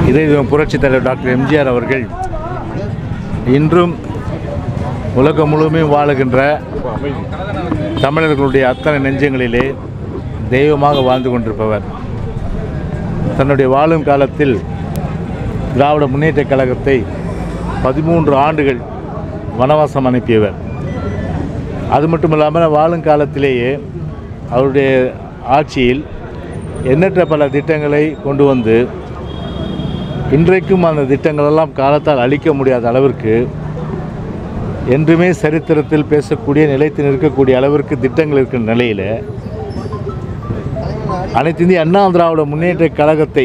இதே புரட்சித் தலைவர் டாக்டர் எம்ஜிஆர் அவர்கள் இன்றும் உலகம் முழுமையும் வாழுகின்ற தமிழர்களுடைய அத்தனை நெஞ்சங்களிலே தெய்வமாக வாழ்ந்து கொண்டிருப்பவர் தன்னுடைய வாழும் காலத்தில் திராவிட முன்னேற்றக் கழகத்தை பதிமூன்று ஆண்டுகள் வனவாசம் அனுப்பியவர் அது மட்டும் இல்லாமல் வாழும் காலத்திலேயே அவருடைய ஆட்சியில் எண்ணற்ற பல திட்டங்களை கொண்டு வந்து இன்றைக்கும் அந்த திட்டங்களெல்லாம் காலத்தால் அழிக்க முடியாத அளவிற்கு என்றுமே சரித்திரத்தில் பேசக்கூடிய நிலைத்து நிற்கக்கூடிய அளவிற்கு திட்டங்கள் இருக்கிற நிலையில் அனைத்து இந்திய அண்ணா திராவிட முன்னேற்ற கழகத்தை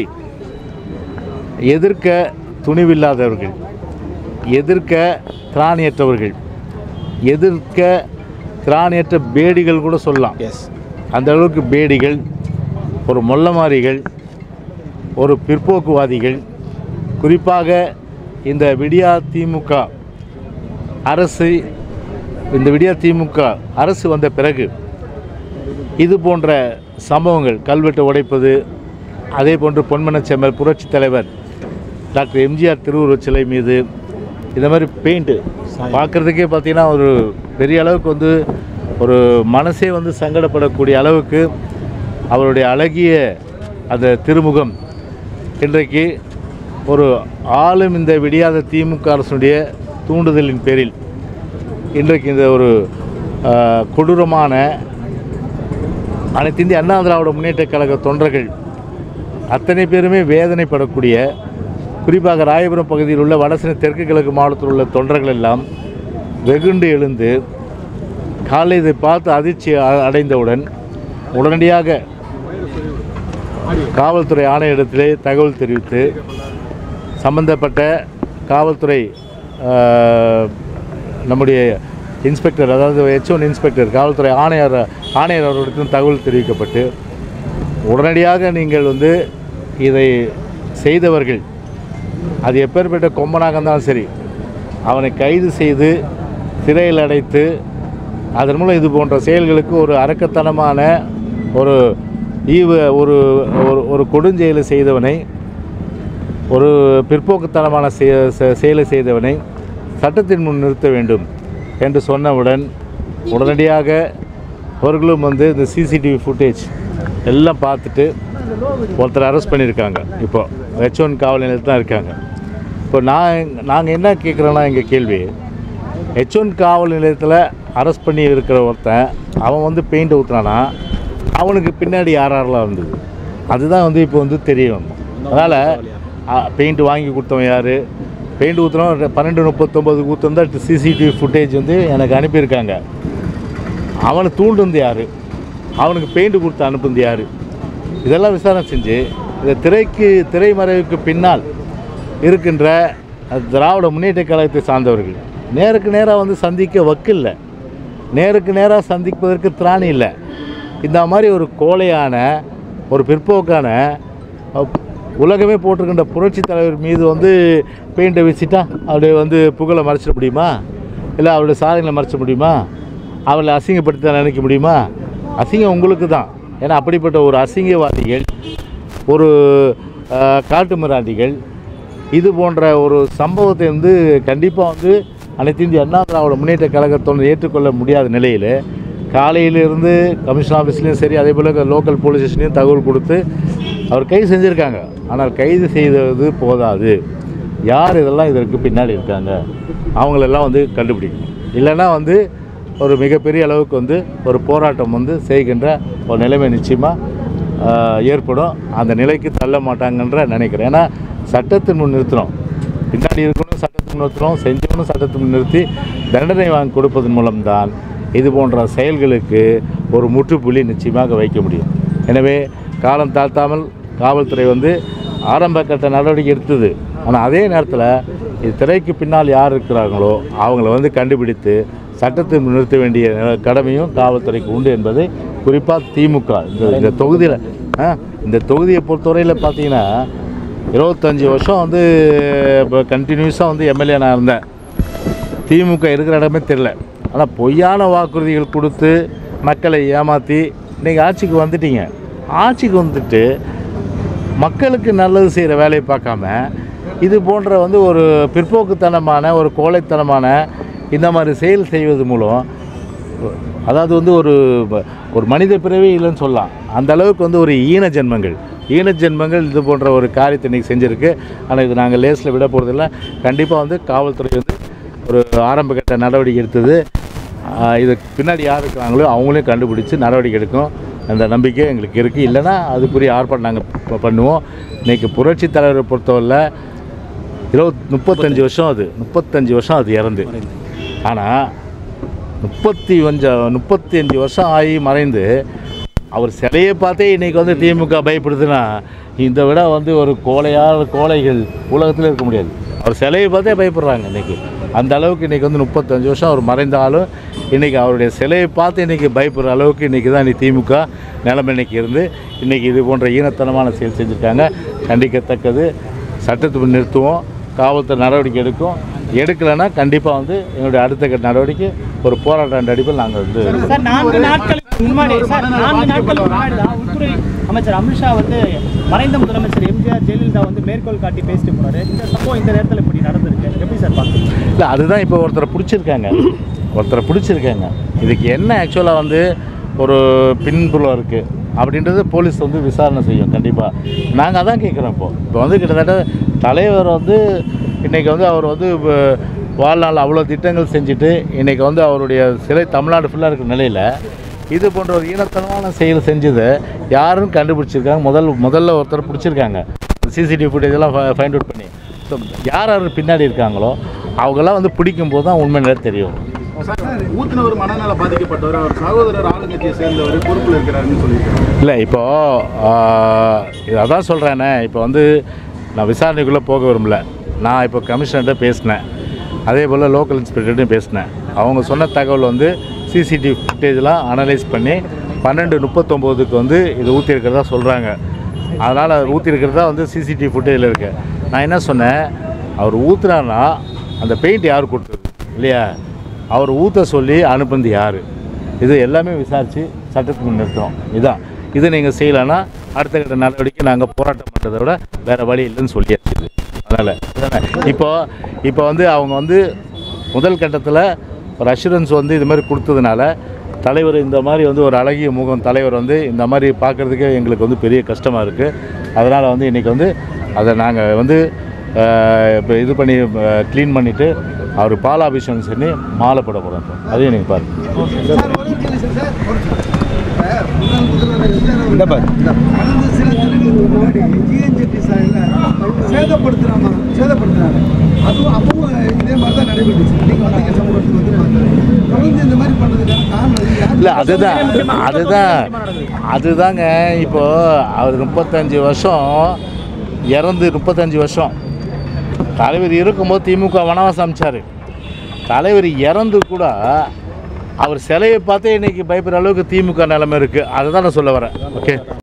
எதிர்க்க துணிவில்லாதவர்கள் எதிர்க்க திராணியற்றவர்கள் எதிர்க்க திராணியற்ற பேடிகள் கூட சொல்லலாம் எஸ் அந்த அளவுக்கு பேடிகள் ஒரு மொல்லமாரிகள் ஒரு பிற்போக்குவாதிகள் குறிப்பாக இந்த விடியா திமுக அரசு இந்த விடியா திமுக அரசு வந்த பிறகு இது போன்ற சம்பவங்கள் கல்வெட்டு உடைப்பது அதே போன்று பொன்மனச்செம்மல் புரட்சித் தலைவர் டாக்டர் எம்ஜிஆர் திருவுருவச் சிலை மீது இந்த மாதிரி பெயிண்ட்டு பார்க்குறதுக்கே பார்த்தீங்கன்னா ஒரு பெரிய அளவுக்கு வந்து ஒரு மனசே வந்து சங்கடப்படக்கூடிய அளவுக்கு அவருடைய அழகிய அந்த திருமுகம் இன்றைக்கு ஒரு ஆளும் இந்த விடியாத திமுக அரசுடைய தூண்டுதலின் பேரில் இன்றைக்கு இந்த ஒரு ஆஹ், கொடூரமான அனைத்து இந்திய அண்ணா திராவிட முன்னேற்றக் கழக தொண்டர்கள் அத்தனை பேருமே வேதனைப்படக்கூடிய குறிப்பாக ராயபுரம் பகுதியில் உள்ள வடசென்னை தெற்கு கிழக்கு மாவட்டத்தில் உள்ள தொண்டர்கள் எல்லாம் வெகுண்டு எழுந்து காலை இதை பார்த்து அதிர்ச்சி அ- அடைந்தவுடன் உடனடியாக காவல்துறை ஆணையரிடத்திலே தகவல் தெரிவித்து சம்பந்தப்பட்ட காவல்துறை ஆஹ், நம்முடைய இன்ஸ்பெக்டர் அதாவது ஹெச் ஒன் இன்ஸ்பெக்டர் காவல்துறை ஆணையர் ஆணையர் அவர்களிடத்திலும் தகவல் தெரிவிக்கப்பட்டு உடனடியாக நீங்கள் வந்து இதை செய்தவர்கள் அது எப்பேற்பட்ட கொம்பனாக இருந்தாலும் சரி அவனை கைது செய்து சிறையில் அடைத்து அதன் மூலம் இது போன்ற செயல்களுக்கு ஒரு அரக்கத்தனமான ஒரு ஈவு ஒரு ஒரு ஒரு கொடுஞ்செயலை செய்தவனை ஒரு பிற்போக்குத்தனமான செய- செ- செயலை செய்தவனை சட்டத்தின் முன் நிறுத்த வேண்டும் என்று சொன்னவுடன் உடனடியாக அவர்களும் வந்து இந்த சிசிடிவி ஃபுட்டேஜ் எல்லாம் பார்த்துட்டு ஒருத்தர் அரெஸ்ட் பண்ணியிருக்காங்க இப்போ ஹெச் ஒன் காவல் நிலையத்தில் தான் இருக்காங்க இப்போ நான் நாங்கள் என்ன கேட்குறோன்னா எங்கள் கேள்வி ஹெச் ஒன் காவல் நிலையத்தில் அரெஸ்ட் பண்ணி இருக்கிற ஒருத்தன் அவன் வந்து பெயிண்ட் ஊற்றுனானா அவனுக்கு பின்னாடி யார் யாரெல்லாம் இருந்தது அதுதான் வந்து இப்போ வந்து தெரியும் அதனால் பெயிண்ட் வாங்கி கொடுத்தவன் யார் பெயிண்ட் ஊற்றுனவன் பன்னெண்டு முப்பத்தொம்பது ஊற்றுந்தா சிசிடிவி ஃபுட்டேஜ் வந்து எனக்கு அனுப்பியிருக்காங்க அவனை தூண்டுந்து யார் அவனுக்கு பெயிண்ட் கொடுத்து அனுப்புந்து யார் இதெல்லாம் விசாரணை செஞ்சு இந்த திரைக்கு திரைமறைவுக்கு பின்னால் இருக்கின்ற அந்த திராவிட முன்னேற்ற கழகத்தை சார்ந்தவர்கள் நேருக்கு நேராக வந்து சந்திக்க வக்கில்லை நேருக்கு நேராக சந்திப்பதற்கு திராணி இல்லை இந்த மாதிரி ஒரு கோழையான ஒரு பிற்போக்கான அஹ், உலகமே போட்டிருக்கின்ற புரட்சி தலைவர் மீது வந்து பெயிண்டை வீசிட்டா அப்படியே வந்து புகழை மறைச்சிட முடியுமா இல்லை அவருடைய சாதனைகளை மறைச்சிட முடியுமா அவளை அசிங்கப்படுத்தி தான் நினைக்க முடியுமா அசிங்கம் உங்களுக்கு தான் ஏன்னா அப்படிப்பட்ட ஒரு அசிங்கவாதிகள் ஒரு அஹ், காட்டு மிராண்டிகள் இது போன்ற ஒரு சம்பவத்தை வந்து கண்டிப்பாக வந்து அனைத்து இந்திய அண்ணா திராவிட முன்னேற்ற கழகத்தோடு ஏற்றுக்கொள்ள முடியாத நிலையில் காலையிலிருந்து கமிஷன் ஆஃபீஸ்லேயும் சரி அதே போல் லோக்கல் போலீஸ் ஸ்டேஷன்லையும் தகவல் கொடுத்து அவர் கைது செஞ்சுருக்காங்க ஆனால் கைது செய்தது போதாது யார் இதெல்லாம் இதற்கு பின்னாடி இருக்காங்க அவங்களெல்லாம் வந்து கண்டுபிடிக்கணும் இல்லைன்னா வந்து ஒரு மிகப்பெரிய அளவுக்கு வந்து ஒரு போராட்டம் வந்து செய்கின்ற ஒரு நிலைமை நிச்சயமாக ஏற்படும் அந்த நிலைக்கு தள்ள மாட்டாங்கன்ற நினைக்கிறேன் ஏன்னா சட்டத்தின் முன் நிறுத்துகிறோம் பின்னாடி இருக்கணும் சட்டத்தின் முன் நிறுத்துகிறோம் செஞ்சவனும் சட்டத்தின் முன் நிறுத்தி தண்டனை வாங்கி கொடுப்பதன் மூலம்தான் இது போன்ற செயல்களுக்கு ஒரு முற்றுப்புள்ளி நிச்சயமாக வைக்க முடியும் எனவே காலம் தாழ்த்தாமல் காவல்துறை வந்து ஆரம்ப கட்ட நடவடிக்கை எடுத்தது ஆனால் அதே நேரத்தில் இது திரைக்கு பின்னால் யார் இருக்கிறாங்களோ அவங்கள வந்து கண்டுபிடித்து சட்டத்தை நிறுத்த வேண்டிய நில- கடமையும் காவல்துறைக்கு உண்டு என்பது குறிப்பாக திமுக இந்த இந்த தொகுதியில் ஆ, இந்த தொகுதியை பொறுத்தவரையில் பார்த்தீங்கன்னா இருபத்தஞ்சி வருஷம் வந்து இப்போ கண்டினியூஸாக வந்து எம்எல்ஏ நான் இருந்தேன் திமுக இருக்கிற இடமே தெரில ஆனால் பொய்யான வாக்குறுதிகள் கொடுத்து மக்களை ஏமாற்றி இன்றைக்கி ஆட்சிக்கு வந்துட்டீங்க ஆட்சிக்கு வந்துட்டு மக்களுக்கு நல்லது செய்கிற வேலையை பார்க்காம இது போன்ற வந்து ஒரு பிற்போக்குத்தனமான ஒரு கோழைத்தனமான இந்த மாதிரி செயல் செய்வது மூலம் அதாவது வந்து ஒரு ஒரு மனித பிறவி இல்லைன்னு சொல்லலாம் அந்த அளவுக்கு வந்து ஒரு ஈன ஜென்மங்கள் ஈன ஜென்மங்கள் இது போன்ற ஒரு காரியத்தை இன்றைக்கி செஞ்சுருக்கு ஆனால் இது நாங்கள் லேஸில் விட போகிறதில்ல கண்டிப்பாக வந்து காவல்துறை வந்து ஒரு ஆரம்ப கட்ட நடவடிக்கை எடுத்தது ஆஹ் இதுக்கு பின்னாடி யார் இருக்கிறாங்களோ அவங்களையும் கண்டுபிடிச்சி நடவடிக்கை எடுக்கும் அந்த நம்பிக்கை எங்களுக்கு இருக்குது இல்லைன்னா அதுக்குரிய ஆர்ப்பாட்டம் நாங்கள் பண்ணுவோம் இன்றைக்கி புரட்சி தலைவரை பொறுத்தவரை இருபத் முப்பத்தஞ்சு வருஷம் அது முப்பத்தஞ்சு வருஷம் அது இறந்து ஆனால் முப்பத்தி கொஞ்ச முப்பத்தி அஞ்சு வருஷம் ஆகி மறைந்து அவர் சிலையை பார்த்தே இன்றைக்கி வந்து திமுக பயப்படுதுன்னா இந்த விட வந்து ஒரு கோழையான கோழைகள் உலகத்தில் இருக்க முடியாது அவர் சிலையை பார்த்தே பயப்படுறாங்க இன்றைக்கி அந்த அளவுக்கு இன்றைக்கி வந்து முப்பத்தஞ்சு வருஷம் அவர் மறைந்தாலும் இன்றைக்கி அவருடைய சிலையை பார்த்து இன்றைக்கி பயப்படுற அளவுக்கு இன்றைக்கி தான் இன்னைக்கு திமுக நிலைமை இன்னைக்கு இருந்து இன்றைக்கி இது போன்ற ஈனத்தனமான செயல் செஞ்சுருக்காங்க கண்டிக்கத்தக்கது சட்டத்தை முன் நிறுத்துவோம் காவல்துறை நடவடிக்கை எடுக்கும் எடுக்கலைன்னா கண்டிப்பாக வந்து எங்களுடைய அடுத்த கட்ட நடவடிக்கை ஒரு போராட்ட அடிப்பில் நாங்கள் வந்து சார் நான்கு நாட்களுக்கு முன்னாடி சார் நான்கு நாட்களுக்கு முன்னாடி தான் உள்துறை அமைச்சர் அமித்ஷா வந்து மறைந்த முதலமைச்சர் எம்ஜிஆர் ஜெயலலிதா வந்து மேற்கோள் காட்டி பேசிட்டு போனாரு இந்த சம்பவம் இந்த நேரத்தில் இப்படி நடந்திருக்கு எப்படி சார் பார்க்குறீங்க இல்லை அதுதான் இப்போ ஒருத்தரை பிடிச்சிருக்காங்க ஒருத்தரை பிடிச்சிருக்காங்க இதுக்கு என்ன ஆக்சுவலாக வந்து ஒரு பின்புலம் இருக்குது அப்படின்றது போலீஸ் வந்து விசாரணை செய்யும் கண்டிப்பாக நாங்கள் அதான் கேட்குறோம் இப்போ இப்போ வந்து கிட்டத்தட்ட தலைவர் வந்து இன்றைக்கி வந்து அவர் வந்து வ- வாழ்நாள் அவ்வளோ திட்டங்கள் செஞ்சுட்டு இன்றைக்கி வந்து அவருடைய சிலை தமிழ்நாடு ஃபுல்லாக இருக்கிற நிலையில் இது போன்ற ஒரு ஈனத்தனமான செயல் செஞ்சதை யாரும் கண்டுபிடிச்சிருக்காங்க முதல் முதல்ல ஒருத்தர் பிடிச்சிருக்காங்க சிசிடிவி ஃபுட்டேஜ் எல்லாம் ஃபைண்ட் அவுட் பண்ணி ஸோ யார் யார் பின்னாடி இருக்காங்களோ அவங்கெல்லாம் வந்து பிடிக்கும் போது தான் உண்மை நிலை தெரியும் சார் ஊத்துனவர் மனநல பாதிக்கப்பட்டவர் அவர் சகோதரர் ஆளுங்கட்சியை சேர்ந்தவர் பொறுப்பில் இருக்கிறாருன்னு சொல்லியிருக்காரு இல்லை இப்போது அதான் சொல்கிறேனே இப்போ வந்து நான் விசாரணைக்குள்ளே போக விரும்பல நான் இப்போ கமிஷனர்கிட்ட பேசினேன் அதே போல் லோக்கல் இன்ஸ்பெக்டர்கிட்டையும் பேசினேன் அவங்க சொன்ன தகவல் வந்து சிசிடிவி ஃபுட்டேஜ்லாம் அனலைஸ் பண்ணி பன்னெண்டு முப்பத்தொம்போதுக்கு வந்து இது ஊற்றிருக்கிறதா சொல்கிறாங்க அதனால் ஊற்றிருக்கிறதா வந்து சிசிடிவி ஃபுட்டேஜில் இருக்கு நான் என்ன சொன்னேன் அவர் ஊற்றுனார்னா அந்த பெயிண்ட் யார் கொடுத்தது இல்லையா அவர் ஊற்ற சொல்லி அனுப்புனது யார் இது எல்லாமே விசாரித்து சட்டத்துக்கு முன் நிறுத்துறோம் இதான் இது நீங்கள் செய்யலைன்னா அடுத்த கட்ட நடவடிக்கை நாங்கள் போராட்டம் பண்ணுறதை விட வேறு வழி இல்லைன்னு சொல்லியாச்சு இது அதனால் இப்போ இப்போ வந்து அவங்க வந்து முதல் கட்டத்தில் ஒரு அஷூரன்ஸ் வந்து இது மாதிரி கொடுத்ததுனால தலைவர் இந்த மாதிரி வந்து ஒரு அழகிய முகம் தலைவர் வந்து இந்த மாதிரி பார்க்குறதுக்கே எங்களுக்கு வந்து பெரிய கஷ்டமாக இருக்குது அதனால் வந்து இன்றைக்கி வந்து அதை நாங்கள் வந்து இப்போ இது பண்ணி க்ளீன் பண்ணிவிட்டு அவர் பாலாபிஷேகம் பண்ணி மாலை போட போகிறோம் அதையும் நீங்கள் பாருங்கள் சார் ஒரு நிமிஷம் சார் ஒரு நிமிஷம். சார், முன்னாள் முதல்வர் எம்ஜிஆர் அவர்கள் கடந்த சில தினங்களுக்கு முன்னாடி ஜிஎன்ஜெட்டி சாலையில் சேதப்படுத்துறாமா சேதப்படுத்துறாங்க அதுவும் அப்பவும் இதே மாதிரி தான் நடைபெற்றுச்சு நீங்கள் வந்தீங்க சமூகத்துக்கு வந்து பார்த்தீங்க. தொடர்ந்து இந்த மாதிரி பண்ணுறதுக்கான காரணம் இது யாரு? இல்லை அதுதான் அதுதான் அதுதாங்க இப்போது அவர் முப்பத்தஞ்சு வருஷம் இறந்து முப்பத்தஞ்சு வருஷம் தலைவர் இருக்கும்போது திமுக வனவாசம் அமைச்சார் தலைவர் இறந்து கூட அவர் சிலையை பார்த்தே இன்னைக்கு பயப்படுற அளவுக்கு திமுக நிலைமை இருக்குது அதை தான் நான் சொல்ல வரேன் ஓகே